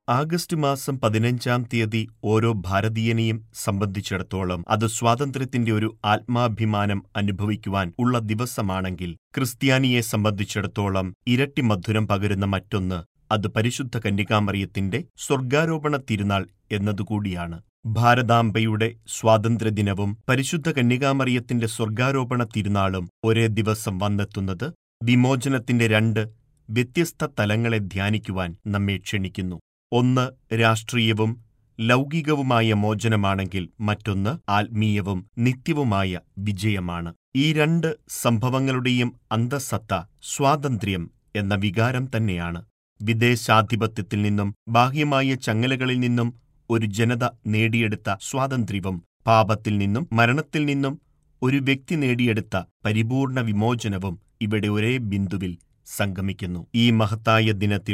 August മാസം പതിനഞ്ചാം തീയതി ഓരോ ഭാരതീയനെയും സംബന്ധിച്ചിടത്തോളം അത് സ്വാതന്ത്ര്യത്തിന്റെ ഒരു ആത്മാഭിമാനം അനുഭവിക്കുവാൻ ഉള്ള ദിവസമാണെങ്കിൽ ക്രിസ്ത്യാനിയെ സംബന്ധിച്ചിടത്തോളം ഇരട്ടി മധുരം പകരുന്ന മറ്റൊന്ന് അത് പരിശുദ്ധ കന്യകാമറിയത്തിന്റെ സ്വർഗാരോപണ തിരുനാൾ എന്നതുകൂടിയാണ് ഭാരതാംബയുടെ സ്വാതന്ത്ര്യദിനവും പരിശുദ്ധ കന്യകാമറിയത്തിന്റെ സ്വർഗാരോപണ തിരുനാളും ഒരേ ദിവസം വന്നെത്തുന്നത് വിമോചനത്തിന്റെ രണ്ട് വ്യത്യസ്ത തലങ്ങളെ ധ്യാനിക്കുവാൻ നമ്മെ ക്ഷണിക്കുന്നു ഒന്ന് രാഷ്ട്രീയവും ലൗകികവുമായ മോചനമാണെങ്കിൽ മറ്റൊന്ന് ആത്മീയവും നിത്യവുമായ വിജയമാണ് ഈ രണ്ട് സംഭവങ്ങളുടെയും അന്തസത്ത സ്വാതന്ത്ര്യം എന്ന വികാരം തന്നെയാണ് വിദേശാധിപത്യത്തിൽ നിന്നും ബാഹ്യമായ ചങ്ങലകളിൽ നിന്നും ഒരു ജനത നേടിയെടുത്ത സ്വാതന്ത്ര്യവും പാപത്തിൽ നിന്നും മരണത്തിൽ നിന്നും ഒരു വ്യക്തി നേടിയെടുത്ത പരിപൂർണ വിമോചനവും ഇവിടെ ഒരേ ബിന്ദുവിൽ സംഗമിക്കുന്നു ഈ മഹത്തായ ദിനത്തിൽ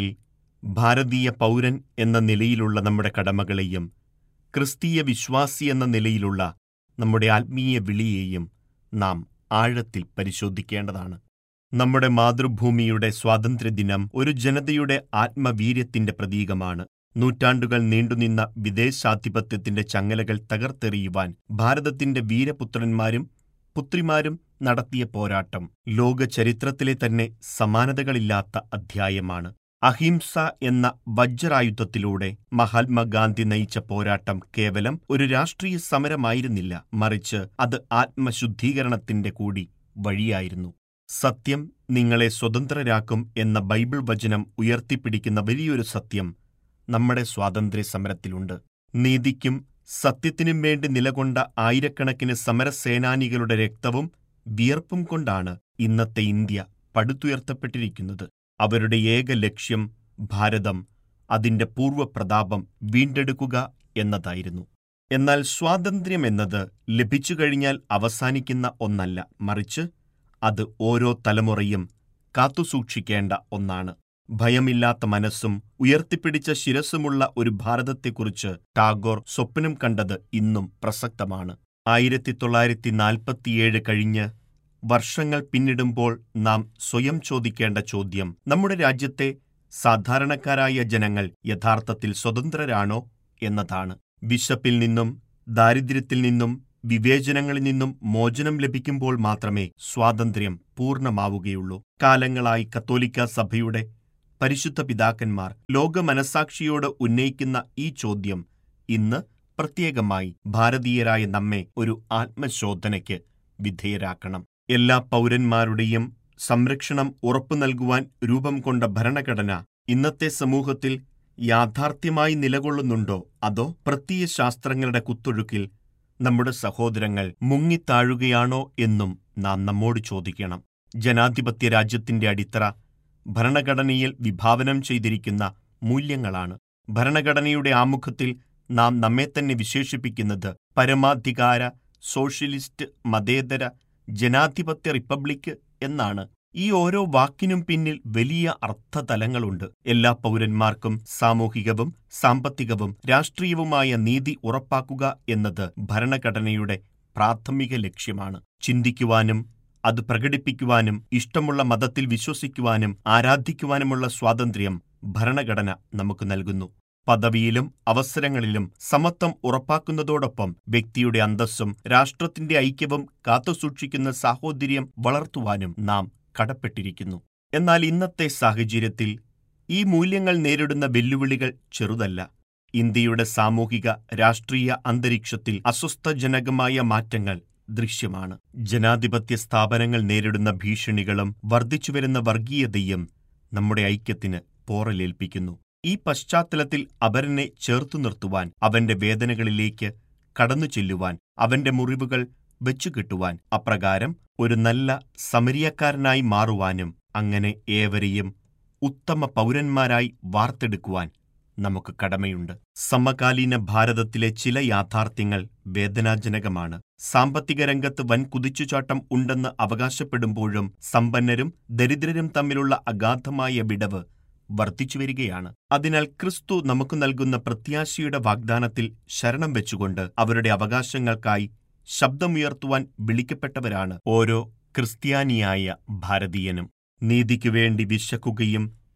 ഭാരതീയ പൗരൻ എന്ന നിലയിലുള്ള നമ്മുടെ കടമകളെയും ക്രിസ്തീയ വിശ്വാസി എന്ന നിലയിലുള്ള നമ്മുടെ ആത്മീയ വിളിയെയും നാം ആഴത്തിൽ പരിശോധിക്കേണ്ടതാണ് നമ്മുടെ മാതൃഭൂമിയുടെ സ്വാതന്ത്ര്യദിനം ഒരു ജനതയുടെ ആത്മവീര്യത്തിന്റെ പ്രതീകമാണ് നൂറ്റാണ്ടുകൾ നീണ്ടുനിന്ന വിദേശാധിപത്യത്തിന്റെ ചങ്ങലകൾ തകർത്തെറിയുവാൻ ഭാരതത്തിന്റെ വീരപുത്രന്മാരും പുത്രിമാരും നടത്തിയ പോരാട്ടം ലോക ചരിത്രത്തിലെ തന്നെ സമാനതകളില്ലാത്ത അധ്യായമാണ് അഹിംസ എന്ന വജ്രായുധത്തിലൂടെ മഹാത്മാഗാന്ധി നയിച്ച പോരാട്ടം കേവലം ഒരു രാഷ്ട്രീയ സമരമായിരുന്നില്ല മറിച്ച് അത് ആത്മശുദ്ധീകരണത്തിന്റെ കൂടി വഴിയായിരുന്നു സത്യം നിങ്ങളെ സ്വതന്ത്രരാക്കും എന്ന ബൈബിൾ വചനം ഉയർത്തിപ്പിടിക്കുന്ന വലിയൊരു സത്യം നമ്മുടെ സ്വാതന്ത്ര്യ സമരത്തിലുണ്ട് നീതിക്കും സത്യത്തിനും വേണ്ടി നിലകൊണ്ട ആയിരക്കണക്കിന് സമരസേനാനികളുടെ രക്തവും വിയർപ്പും കൊണ്ടാണ് ഇന്നത്തെ ഇന്ത്യ പടുത്തുയർത്തപ്പെട്ടിരിക്കുന്നത് അവരുടെ ഏക ലക്ഷ്യം ഭാരതം അതിന്റെ പൂർവ്വപ്രതാപം വീണ്ടെടുക്കുക എന്നതായിരുന്നു എന്നാൽ സ്വാതന്ത്ര്യം എന്നത് ലഭിച്ചു കഴിഞ്ഞാൽ അവസാനിക്കുന്ന ഒന്നല്ല മറിച്ച് അത് ഓരോ തലമുറയും കാത്തുസൂക്ഷിക്കേണ്ട ഒന്നാണ് ഭയമില്ലാത്ത മനസ്സും ഉയർത്തിപ്പിടിച്ച ശിരസുമുള്ള ഒരു ഭാരതത്തെക്കുറിച്ച് ടാഗോർ സ്വപ്നം കണ്ടത് ഇന്നും പ്രസക്തമാണ് ആയിരത്തി തൊള്ളായിരത്തി നാൽപ്പത്തിയേഴ് കഴിഞ്ഞ് വർഷങ്ങൾ പിന്നിടുമ്പോൾ നാം സ്വയം ചോദിക്കേണ്ട ചോദ്യം നമ്മുടെ രാജ്യത്തെ സാധാരണക്കാരായ ജനങ്ങൾ യഥാർത്ഥത്തിൽ സ്വതന്ത്രരാണോ എന്നതാണ് വിശപ്പിൽ നിന്നും ദാരിദ്ര്യത്തിൽ നിന്നും വിവേചനങ്ങളിൽ നിന്നും മോചനം ലഭിക്കുമ്പോൾ മാത്രമേ സ്വാതന്ത്ര്യം പൂർണ്ണമാവുകയുള്ളൂ കാലങ്ങളായി കത്തോലിക്ക സഭയുടെ പരിശുദ്ധ പിതാക്കന്മാർ ലോക മനസാക്ഷിയോട് ഉന്നയിക്കുന്ന ഈ ചോദ്യം ഇന്ന് പ്രത്യേകമായി ഭാരതീയരായ നമ്മെ ഒരു ആത്മശോധനയ്ക്ക് വിധേയരാക്കണം എല്ലാ പൗരന്മാരുടെയും സംരക്ഷണം ഉറപ്പു നൽകുവാൻ രൂപം കൊണ്ട ഭരണഘടന ഇന്നത്തെ സമൂഹത്തിൽ യാഥാർത്ഥ്യമായി നിലകൊള്ളുന്നുണ്ടോ അതോ പ്രത്യയ ശാസ്ത്രങ്ങളുടെ കുത്തൊഴുക്കിൽ നമ്മുടെ സഹോദരങ്ങൾ മുങ്ങിത്താഴുകയാണോ എന്നും നാം നമ്മോട് ചോദിക്കണം ജനാധിപത്യ രാജ്യത്തിന്റെ അടിത്തറ ഭരണഘടനയിൽ വിഭാവനം ചെയ്തിരിക്കുന്ന മൂല്യങ്ങളാണ് ഭരണഘടനയുടെ ആമുഖത്തിൽ നാം നമ്മെ തന്നെ വിശേഷിപ്പിക്കുന്നത് പരമാധികാര സോഷ്യലിസ്റ്റ് മതേതര ജനാധിപത്യ റിപ്പബ്ലിക് എന്നാണ് ഈ ഓരോ വാക്കിനും പിന്നിൽ വലിയ അർത്ഥതലങ്ങളുണ്ട് എല്ലാ പൗരന്മാർക്കും സാമൂഹികവും സാമ്പത്തികവും രാഷ്ട്രീയവുമായ നീതി ഉറപ്പാക്കുക എന്നത് ഭരണഘടനയുടെ പ്രാഥമിക ലക്ഷ്യമാണ് ചിന്തിക്കുവാനും അത് പ്രകടിപ്പിക്കുവാനും ഇഷ്ടമുള്ള മതത്തിൽ വിശ്വസിക്കുവാനും ആരാധിക്കുവാനുമുള്ള സ്വാതന്ത്ര്യം ഭരണഘടന നമുക്ക് നൽകുന്നു പദവിയിലും അവസരങ്ങളിലും സമത്വം ഉറപ്പാക്കുന്നതോടൊപ്പം വ്യക്തിയുടെ അന്തസ്സും രാഷ്ട്രത്തിന്റെ ഐക്യവും കാത്തുസൂക്ഷിക്കുന്ന സാഹോദര്യം വളർത്തുവാനും നാം കടപ്പെട്ടിരിക്കുന്നു എന്നാൽ ഇന്നത്തെ സാഹചര്യത്തിൽ ഈ മൂല്യങ്ങൾ നേരിടുന്ന വെല്ലുവിളികൾ ചെറുതല്ല ഇന്ത്യയുടെ സാമൂഹിക രാഷ്ട്രീയ അന്തരീക്ഷത്തിൽ അസ്വസ്ഥജനകമായ മാറ്റങ്ങൾ ദൃശ്യമാണ് ജനാധിപത്യ സ്ഥാപനങ്ങൾ നേരിടുന്ന ഭീഷണികളും വർദ്ധിച്ചുവരുന്ന വർഗീയതയും നമ്മുടെ ഐക്യത്തിന് പോറലേൽപ്പിക്കുന്നു ഈ പശ്ചാത്തലത്തിൽ അപരനെ ചേർത്തു നിർത്തുവാൻ അവന്റെ വേദനകളിലേക്ക് കടന്നു ചെല്ലുവാൻ അവന്റെ മുറിവുകൾ വെച്ചുകെട്ടുവാൻ അപ്രകാരം ഒരു നല്ല സമരിയക്കാരനായി മാറുവാനും അങ്ങനെ ഏവരെയും ഉത്തമ പൗരന്മാരായി വാർത്തെടുക്കുവാൻ നമുക്ക് കടമയുണ്ട് സമകാലീന ഭാരതത്തിലെ ചില യാഥാർത്ഥ്യങ്ങൾ വേദനാജനകമാണ് സാമ്പത്തിക രംഗത്ത് വൻ കുതിച്ചുചാട്ടം ഉണ്ടെന്ന് അവകാശപ്പെടുമ്പോഴും സമ്പന്നരും ദരിദ്രരും തമ്മിലുള്ള അഗാധമായ വിടവ് വർദ്ധിച്ചുവരികയാണ് അതിനാൽ ക്രിസ്തു നമുക്ക് നൽകുന്ന പ്രത്യാശയുടെ വാഗ്ദാനത്തിൽ ശരണം വെച്ചുകൊണ്ട് അവരുടെ അവകാശങ്ങൾക്കായി ശബ്ദമുയർത്തുവാൻ വിളിക്കപ്പെട്ടവരാണ് ഓരോ ക്രിസ്ത്യാനിയായ ഭാരതീയനും നീതിക്കുവേണ്ടി വിശക്കുകയും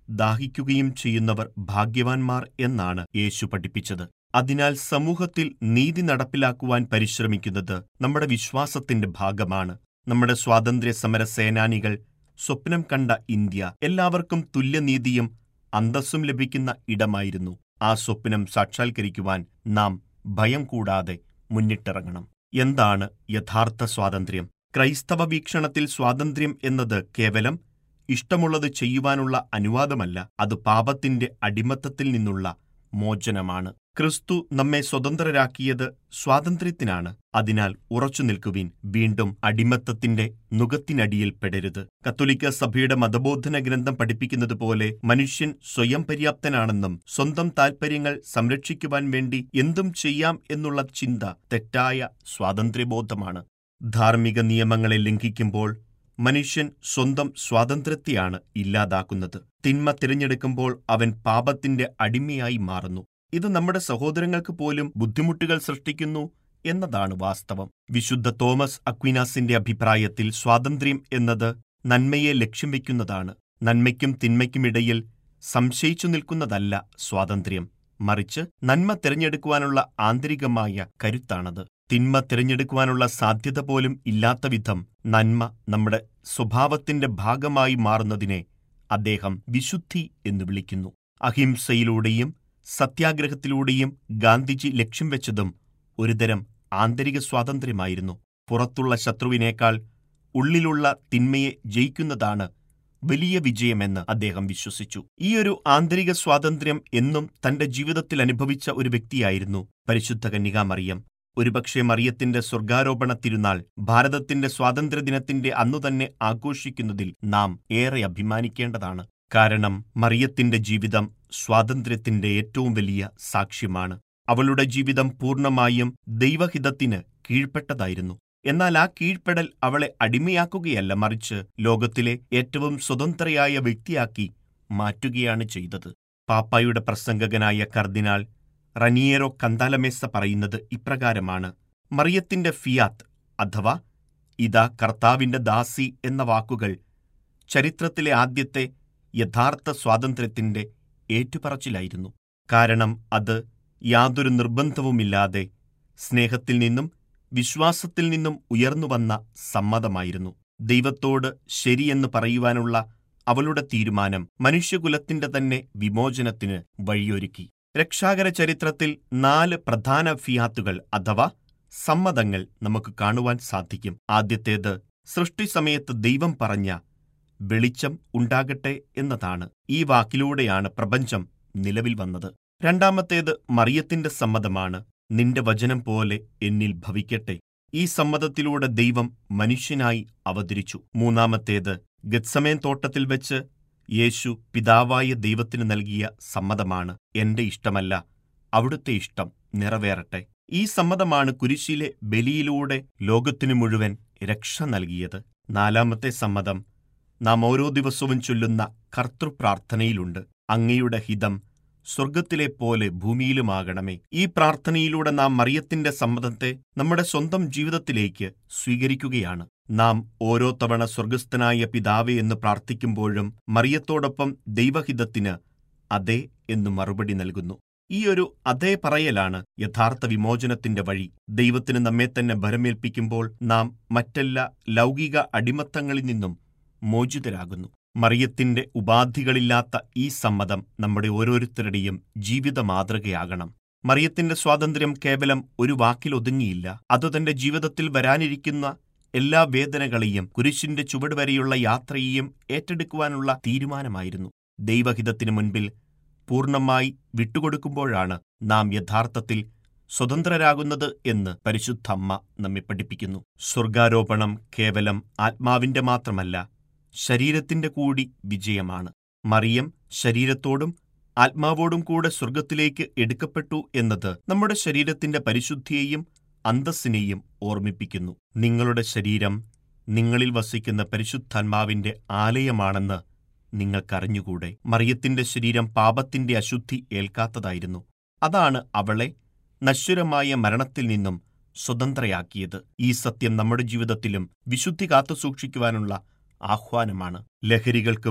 ദാഹിക്കുകയും ചെയ്യുന്നവർ ഭാഗ്യവാന്മാർ എന്നാണ് യേശു പഠിപ്പിച്ചത് അതിനാൽ സമൂഹത്തിൽ നീതി നടപ്പിലാക്കുവാൻ പരിശ്രമിക്കുന്നത് നമ്മുടെ വിശ്വാസത്തിന്റെ ഭാഗമാണ് നമ്മുടെ സ്വാതന്ത്ര്യ സമര സേനാനികൾ സ്വപ്നം കണ്ട ഇന്ത്യ എല്ലാവർക്കും തുല്യനീതിയും അന്തസ്സും ലഭിക്കുന്ന ഇടമായിരുന്നു ആ സ്വപ്നം സാക്ഷാത്കരിക്കുവാൻ നാം ഭയം കൂടാതെ മുന്നിട്ടിറങ്ങണം എന്താണ് യഥാർത്ഥ സ്വാതന്ത്ര്യം ക്രൈസ്തവ വീക്ഷണത്തിൽ സ്വാതന്ത്ര്യം എന്നത് കേവലം ഇഷ്ടമുള്ളത് ചെയ്യുവാനുള്ള അനുവാദമല്ല അത് പാപത്തിന്റെ അടിമത്തത്തിൽ നിന്നുള്ള മോചനമാണ് ക്രിസ്തു നമ്മെ സ്വതന്ത്രരാക്കിയത് സ്വാതന്ത്ര്യത്തിനാണ് അതിനാൽ ഉറച്ചു നിൽക്കുവിൻ വീണ്ടും അടിമത്തത്തിന്റെ നുകത്തിനടിയിൽ പെടരുത് കത്തോലിക്ക സഭയുടെ മതബോധന ഗ്രന്ഥം പഠിപ്പിക്കുന്നത് പോലെ മനുഷ്യൻ സ്വയം പര്യാപ്തനാണെന്നും സ്വന്തം താൽപ്പര്യങ്ങൾ സംരക്ഷിക്കുവാൻ വേണ്ടി എന്തും ചെയ്യാം എന്നുള്ള ചിന്ത തെറ്റായ സ്വാതന്ത്ര്യബോധമാണ് ധാർമ്മിക നിയമങ്ങളെ ലംഘിക്കുമ്പോൾ മനുഷ്യൻ സ്വന്തം സ്വാതന്ത്ര്യത്തെയാണ് ഇല്ലാതാക്കുന്നത് തിന്മ തിരഞ്ഞെടുക്കുമ്പോൾ അവൻ പാപത്തിന്റെ അടിമയായി മാറുന്നു ഇത് നമ്മുടെ സഹോദരങ്ങൾക്ക് പോലും ബുദ്ധിമുട്ടുകൾ സൃഷ്ടിക്കുന്നു എന്നതാണ് വാസ്തവം വിശുദ്ധ തോമസ് അക്വിനാസിന്റെ അഭിപ്രായത്തിൽ സ്വാതന്ത്ര്യം എന്നത് നന്മയെ ലക്ഷ്യം വയ്ക്കുന്നതാണ് നന്മയ്ക്കും തിന്മയ്ക്കുമിടയിൽ സംശയിച്ചു നിൽക്കുന്നതല്ല സ്വാതന്ത്ര്യം മറിച്ച് നന്മ തിരഞ്ഞെടുക്കുവാനുള്ള ആന്തരികമായ കരുത്താണത് തിന്മ തിരഞ്ഞെടുക്കുവാനുള്ള സാധ്യത പോലും ഇല്ലാത്ത വിധം നന്മ നമ്മുടെ സ്വഭാവത്തിന്റെ ഭാഗമായി മാറുന്നതിനെ അദ്ദേഹം വിശുദ്ധി എന്ന് വിളിക്കുന്നു അഹിംസയിലൂടെയും സത്യാഗ്രഹത്തിലൂടെയും ഗാന്ധിജി ലക്ഷ്യം വെച്ചതും ഒരുതരം ആന്തരിക സ്വാതന്ത്ര്യമായിരുന്നു പുറത്തുള്ള ശത്രുവിനേക്കാൾ ഉള്ളിലുള്ള തിന്മയെ ജയിക്കുന്നതാണ് വലിയ വിജയമെന്ന് അദ്ദേഹം വിശ്വസിച്ചു ഈയൊരു ആന്തരിക സ്വാതന്ത്ര്യം എന്നും തന്റെ ജീവിതത്തിൽ അനുഭവിച്ച ഒരു വ്യക്തിയായിരുന്നു പരിശുദ്ധ കന്യകാമറിയം ഒരുപക്ഷെ മറിയത്തിന്റെ സ്വർഗാരോപണ തിരുനാൾ ഭാരതത്തിന്റെ സ്വാതന്ത്ര്യദിനത്തിന്റെ അന്നുതന്നെ ആഘോഷിക്കുന്നതിൽ നാം ഏറെ അഭിമാനിക്കേണ്ടതാണ് കാരണം മറിയത്തിന്റെ ജീവിതം സ്വാതന്ത്ര്യത്തിന്റെ ഏറ്റവും വലിയ സാക്ഷ്യമാണ് അവളുടെ ജീവിതം പൂർണ്ണമായും ദൈവഹിതത്തിന് കീഴ്പ്പെട്ടതായിരുന്നു എന്നാൽ ആ കീഴ്പ്പെടൽ അവളെ അടിമയാക്കുകയല്ല മറിച്ച് ലോകത്തിലെ ഏറ്റവും സ്വതന്ത്രയായ വ്യക്തിയാക്കി മാറ്റുകയാണ് ചെയ്തത് പാപ്പായുടെ പ്രസംഗകനായ കർദിനാൾ റനിയേറോ കന്താലമേസ പറയുന്നത് ഇപ്രകാരമാണ് മറിയത്തിന്റെ ഫിയാത്ത് അഥവാ ഇതാ കർത്താവിന്റെ ദാസി എന്ന വാക്കുകൾ ചരിത്രത്തിലെ ആദ്യത്തെ യഥാർത്ഥ സ്വാതന്ത്ര്യത്തിന്റെ ഏറ്റുപറച്ചിലായിരുന്നു കാരണം അത് യാതൊരു നിർബന്ധവുമില്ലാതെ സ്നേഹത്തിൽ നിന്നും വിശ്വാസത്തിൽ നിന്നും ഉയർന്നുവന്ന സമ്മതമായിരുന്നു ദൈവത്തോട് ശരിയെന്ന് പറയുവാനുള്ള അവളുടെ തീരുമാനം മനുഷ്യകുലത്തിന്റെ തന്നെ വിമോചനത്തിന് വഴിയൊരുക്കി രക്ഷാകര ചരിത്രത്തിൽ നാല് പ്രധാന ഫിയാത്തുകൾ അഥവാ സമ്മതങ്ങൾ നമുക്ക് കാണുവാൻ സാധിക്കും ആദ്യത്തേത് സൃഷ്ടിസമയത്ത് ദൈവം പറഞ്ഞ വെളിച്ചം ഉണ്ടാകട്ടെ എന്നതാണ് ഈ വാക്കിലൂടെയാണ് പ്രപഞ്ചം നിലവിൽ വന്നത് രണ്ടാമത്തേത് മറിയത്തിന്റെ സമ്മതമാണ് നിന്റെ വചനം പോലെ എന്നിൽ ഭവിക്കട്ടെ ഈ സമ്മതത്തിലൂടെ ദൈവം മനുഷ്യനായി അവതരിച്ചു മൂന്നാമത്തേത് ഗത്സമേൻ തോട്ടത്തിൽ വെച്ച് യേശു പിതാവായ ദൈവത്തിന് നൽകിയ സമ്മതമാണ് എന്റെ ഇഷ്ടമല്ല അവിടുത്തെ ഇഷ്ടം നിറവേറട്ടെ ഈ സമ്മതമാണ് കുരിശിലെ ബലിയിലൂടെ ലോകത്തിനു മുഴുവൻ രക്ഷ നൽകിയത് നാലാമത്തെ സമ്മതം നാം ഓരോ ദിവസവും ചൊല്ലുന്ന കർത്തൃപ്രാർത്ഥനയിലുണ്ട് അങ്ങയുടെ ഹിതം സ്വർഗത്തിലെ പോലെ ഭൂമിയിലുമാകണമേ ഈ പ്രാർത്ഥനയിലൂടെ നാം മറിയത്തിന്റെ സമ്മതത്തെ നമ്മുടെ സ്വന്തം ജീവിതത്തിലേക്ക് സ്വീകരിക്കുകയാണ് നാം ഓരോ തവണ സ്വർഗസ്ഥനായ പിതാവേ എന്ന് പ്രാർത്ഥിക്കുമ്പോഴും മറിയത്തോടൊപ്പം ദൈവഹിതത്തിന് അതെ എന്ന് മറുപടി നൽകുന്നു ഈ ഒരു അതേ പറയലാണ് യഥാർത്ഥ വിമോചനത്തിന്റെ വഴി ദൈവത്തിന് നമ്മെ തന്നെ ഭരമേൽപ്പിക്കുമ്പോൾ നാം മറ്റെല്ലാ ലൗകിക അടിമത്തങ്ങളിൽ നിന്നും മോചിതരാകുന്നു മറിയത്തിന്റെ ഉപാധികളില്ലാത്ത ഈ സമ്മതം നമ്മുടെ ഓരോരുത്തരുടെയും ജീവിത മാതൃകയാകണം മറിയത്തിന്റെ സ്വാതന്ത്ര്യം കേവലം ഒരു വാക്കിൽ ഒതുങ്ങിയില്ല അത് തന്റെ ജീവിതത്തിൽ വരാനിരിക്കുന്ന എല്ലാ വേദനകളെയും കുരിശിന്റെ ചുവട് വരെയുള്ള യാത്രയെയും ഏറ്റെടുക്കുവാനുള്ള തീരുമാനമായിരുന്നു ദൈവഹിതത്തിനു മുൻപിൽ പൂർണ്ണമായി വിട്ടുകൊടുക്കുമ്പോഴാണ് നാം യഥാർത്ഥത്തിൽ സ്വതന്ത്രരാകുന്നത് എന്ന് പരിശുദ്ധമ്മ നമ്മെ പഠിപ്പിക്കുന്നു സ്വർഗാരോപണം കേവലം ആത്മാവിന്റെ മാത്രമല്ല ശരീരത്തിന്റെ കൂടി വിജയമാണ് മറിയം ശരീരത്തോടും ആത്മാവോടും കൂടെ സ്വർഗത്തിലേക്ക് എടുക്കപ്പെട്ടു എന്നത് നമ്മുടെ ശരീരത്തിന്റെ പരിശുദ്ധിയെയും അന്തസ്സിനെയും ഓർമ്മിപ്പിക്കുന്നു നിങ്ങളുടെ ശരീരം നിങ്ങളിൽ വസിക്കുന്ന പരിശുദ്ധാത്മാവിന്റെ ആലയമാണെന്ന് നിങ്ങൾക്കറിഞ്ഞുകൂടെ മറിയത്തിന്റെ ശരീരം പാപത്തിന്റെ അശുദ്ധി ഏൽക്കാത്തതായിരുന്നു അതാണ് അവളെ നശ്വരമായ മരണത്തിൽ നിന്നും സ്വതന്ത്രയാക്കിയത് ഈ സത്യം നമ്മുടെ ജീവിതത്തിലും വിശുദ്ധി കാത്തുസൂക്ഷിക്കുവാനുള്ള ആഹ്വാനമാണ് ലഹരികൾക്കും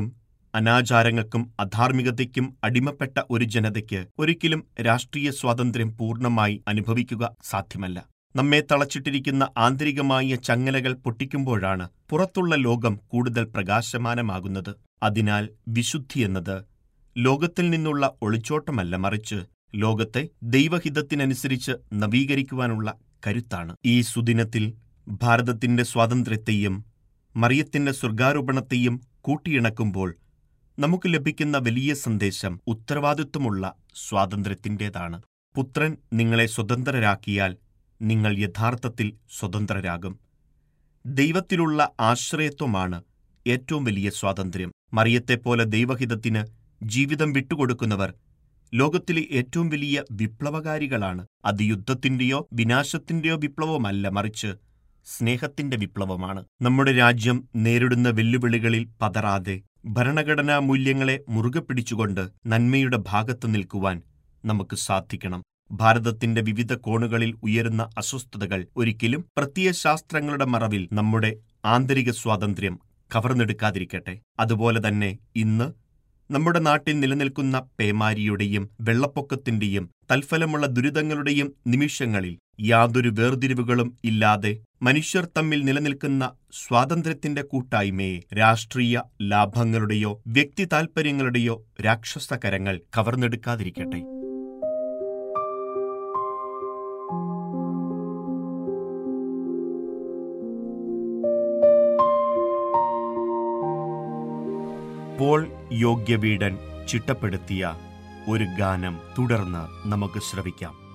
അനാചാരങ്ങൾക്കും അധാർമികതയ്ക്കും അടിമപ്പെട്ട ഒരു ജനതയ്ക്ക് ഒരിക്കലും രാഷ്ട്രീയ സ്വാതന്ത്ര്യം പൂർണ്ണമായി അനുഭവിക്കുക സാധ്യമല്ല നമ്മെ തളച്ചിട്ടിരിക്കുന്ന ആന്തരികമായ ചങ്ങലകൾ പൊട്ടിക്കുമ്പോഴാണ് പുറത്തുള്ള ലോകം കൂടുതൽ പ്രകാശമാനമാകുന്നത് അതിനാൽ വിശുദ്ധി എന്നത് ലോകത്തിൽ നിന്നുള്ള ഒളിച്ചോട്ടമല്ല മറിച്ച് ലോകത്തെ ദൈവഹിതത്തിനനുസരിച്ച് നവീകരിക്കുവാനുള്ള കരുത്താണ് ഈ സുദിനത്തിൽ ഭാരതത്തിന്റെ സ്വാതന്ത്ര്യത്തെയും മറിയത്തിന്റെ സ്വർഗാരോപണത്തെയും കൂട്ടിയിണക്കുമ്പോൾ നമുക്ക് ലഭിക്കുന്ന വലിയ സന്ദേശം ഉത്തരവാദിത്വമുള്ള സ്വാതന്ത്ര്യത്തിൻ്റെതാണ് പുത്രൻ നിങ്ങളെ സ്വതന്ത്രരാക്കിയാൽ നിങ്ങൾ യഥാർത്ഥത്തിൽ സ്വതന്ത്രരാകും ദൈവത്തിലുള്ള ആശ്രയത്വമാണ് ഏറ്റവും വലിയ സ്വാതന്ത്ര്യം മറിയത്തെപ്പോലെ ദൈവഹിതത്തിന് ജീവിതം വിട്ടുകൊടുക്കുന്നവർ ലോകത്തിലെ ഏറ്റവും വലിയ വിപ്ലവകാരികളാണ് അത് യുദ്ധത്തിന്റെയോ വിനാശത്തിന്റെയോ വിപ്ലവമല്ല മറിച്ച് സ്നേഹത്തിന്റെ വിപ്ലവമാണ് നമ്മുടെ രാജ്യം നേരിടുന്ന വെല്ലുവിളികളിൽ പതറാതെ ഭരണഘടനാ മൂല്യങ്ങളെ മുറുകെ പിടിച്ചുകൊണ്ട് നന്മയുടെ ഭാഗത്ത് നിൽക്കുവാൻ നമുക്ക് സാധിക്കണം ഭാരതത്തിന്റെ വിവിധ കോണുകളിൽ ഉയരുന്ന അസ്വസ്ഥതകൾ ഒരിക്കലും പ്രത്യയശാസ്ത്രങ്ങളുടെ മറവിൽ നമ്മുടെ ആന്തരിക സ്വാതന്ത്ര്യം കവർന്നെടുക്കാതിരിക്കട്ടെ അതുപോലെ തന്നെ ഇന്ന് നമ്മുടെ നാട്ടിൽ നിലനിൽക്കുന്ന പേമാരിയുടെയും വെള്ളപ്പൊക്കത്തിന്റെയും തൽഫലമുള്ള ദുരിതങ്ങളുടെയും നിമിഷങ്ങളിൽ യാതൊരു വേർതിരിവുകളും ഇല്ലാതെ മനുഷ്യർ തമ്മിൽ നിലനിൽക്കുന്ന സ്വാതന്ത്ര്യത്തിന്റെ കൂട്ടായ്മയെ രാഷ്ട്രീയ ലാഭങ്ങളുടെയോ വ്യക്തി താൽപര്യങ്ങളുടെയോ രാക്ഷസ കരങ്ങൾ കവർന്നെടുക്കാതിരിക്കട്ടെ പോൾ യോഗ്യവീടൻ ചിട്ടപ്പെടുത്തിയ ഒരു ഗാനം തുടർന്ന് നമുക്ക് ശ്രവിക്കാം